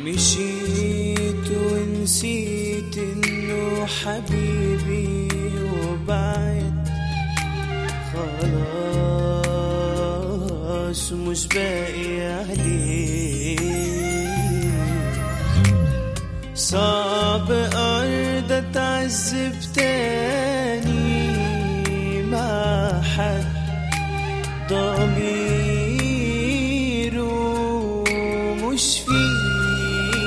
مشيت ونسيت انه حبيبي وبعد خلاص مش باقي عليه صعب ارض اتعذب تاني مع حد ضميره مش فيه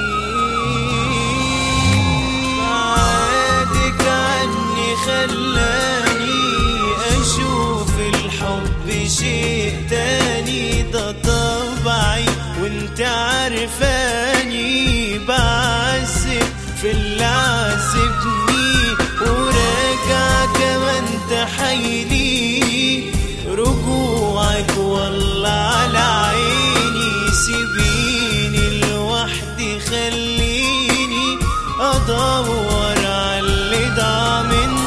بعدك عني خلاني اشوف الحب شيء تاني ده طبعي وانت عارفاني بعذب في اللي عذبني وراجع كمان تحايلي رجوعك والله على عيني سيبيني لوحدي خليني ادور على اللي ضاع مني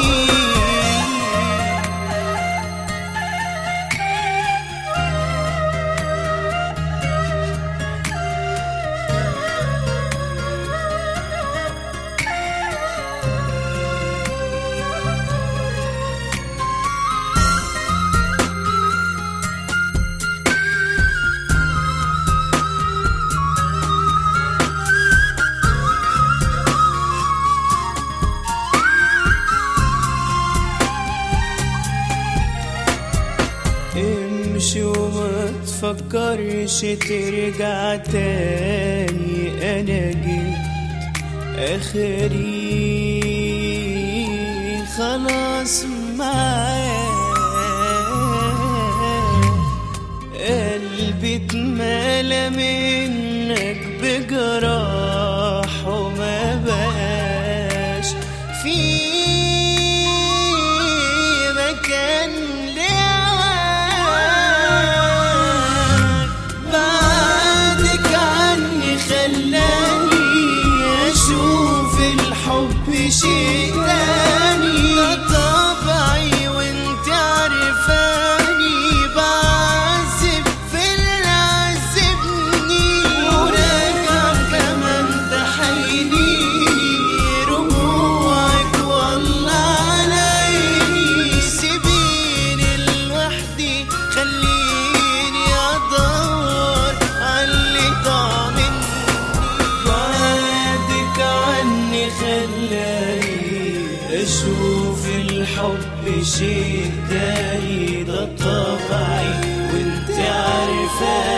امشي وما تفكرش ترجع تاني انا جيت اخري خلاص معاك قلبي اتملى منك بجراح وما بقاش في مكان لهواك بعدك عني خلاني اشوف الحب شيء تاني ده طبعي وانت عارفاني بعذب في اللي عذبني وراجع كمان تحيني رجوعك والله على عيني سيبيني لوحدي خليني ادور على اللي ضاع مني بعدك عني خلاني اشوف الحب شيء تاني ده طبعي وانت عارفاني